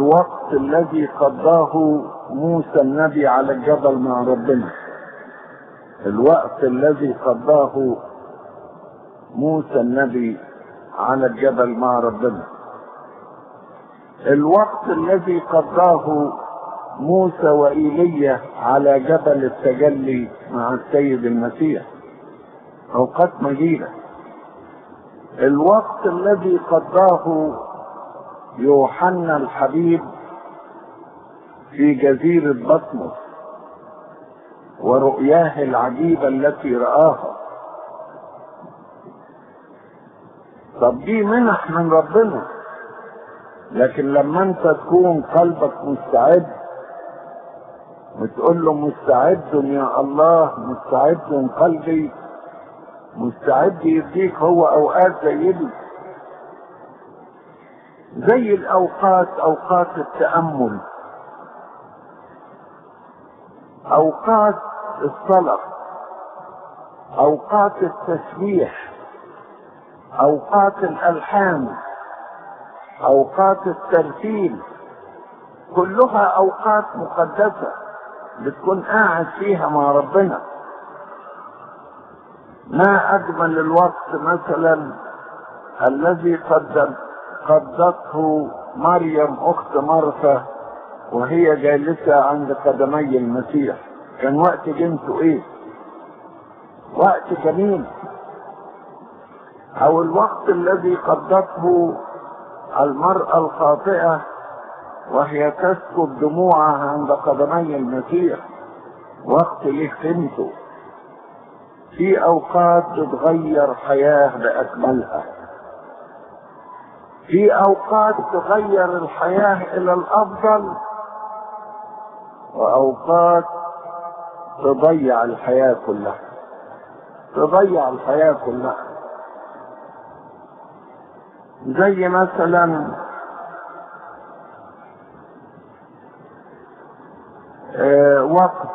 الوقت الذي قضاه موسى النبي على الجبل مع ربنا الوقت الذي قضاه موسى النبي على الجبل مع ربنا الوقت الذي قضاه موسى وإيليا على جبل التجلي مع السيد المسيح أوقات مجيدة الوقت الذي قضاه يوحنا الحبيب في جزيرة بطمس ورؤياه العجيبة التي رآها طب دي منح من ربنا لكن لما انت تكون قلبك مستعد وتقول له مستعد يا الله مستعد قلبي مستعد يديك هو اوقات زي دي زي الاوقات اوقات التامل اوقات الصلاه اوقات التسبيح اوقات الالحان اوقات الترتيل كلها اوقات مقدسه بتكون قاعد فيها مع ربنا ما اجمل الوقت مثلا الذي قدم قضته مريم اخت مرثا وهي جالسه عند قدمي المسيح كان وقت جنسه ايه وقت جميل او الوقت الذي قضته المرأة الخاطئة وهي تسكب دموعها عند قدمي المسيح وقت ليه قيمته في اوقات تتغير حياة باكملها في اوقات تغير الحياة الى الافضل واوقات تضيع الحياة كلها تضيع الحياة كلها زي مثلا آه وقت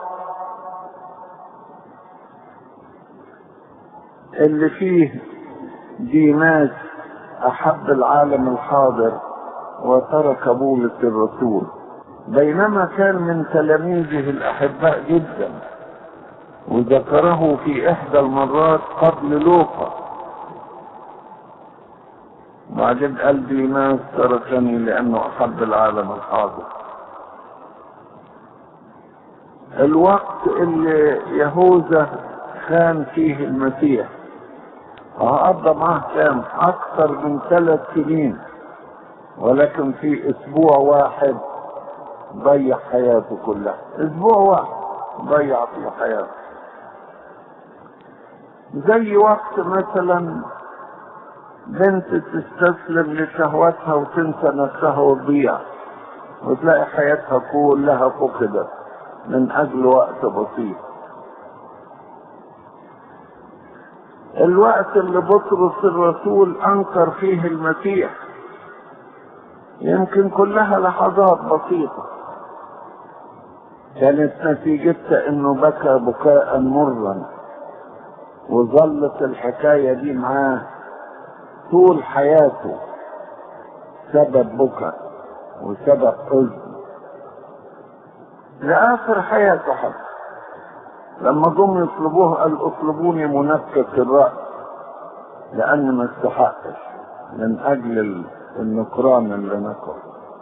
اللي فيه ديماس احب العالم الحاضر وترك بولس الرسول بينما كان من تلاميذه الاحباء جدا وذكره في احدى المرات قبل لوقا بعدين قال ديماس تركني لانه احب العالم الحاضر الوقت اللي يهوذا خان فيه المسيح قضى معاه كام اكثر من ثلاث سنين ولكن في اسبوع واحد ضيع حياته كلها اسبوع واحد ضيع في حياته زي وقت مثلا بنت تستسلم لشهوتها وتنسى نفسها وتضيع وتلاقي حياتها كلها فقدت من اجل وقت بسيط الوقت اللي بطرس الرسول انكر فيه المسيح يمكن كلها لحظات بسيطة كانت نتيجتها انه بكى بكاء مرا وظلت الحكاية دي معاه طول حياته سبب بكى وسبب حزن لآخر حياته حتى لما جم يطلبوه قال اطلبوني منكس الرأس لأن ما استحقش من أجل النكران اللي نكر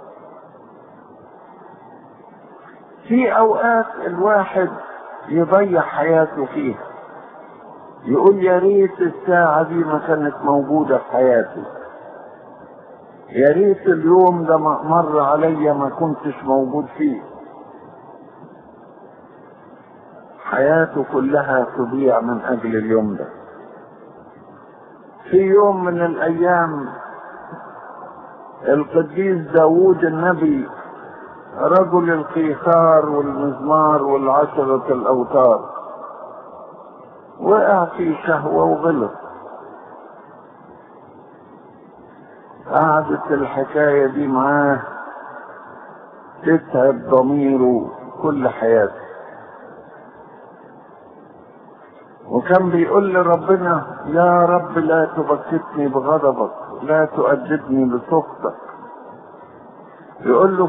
في أوقات الواحد يضيع حياته فيها يقول يا ريت الساعة دي ما كانت موجودة في حياتي يا ريت اليوم ده مر عليا ما كنتش موجود فيه حياته كلها تضيع من اجل اليوم ده في يوم من الايام القديس داوود النبي رجل القيثار والمزمار والعشرة الاوتار وقع في شهوة وغلط قعدت الحكاية دي معاه تتعب ضميره كل حياته وكان بيقول لربنا يا رب لا تبكتني بغضبك لا تؤدبني بسخطك يقول له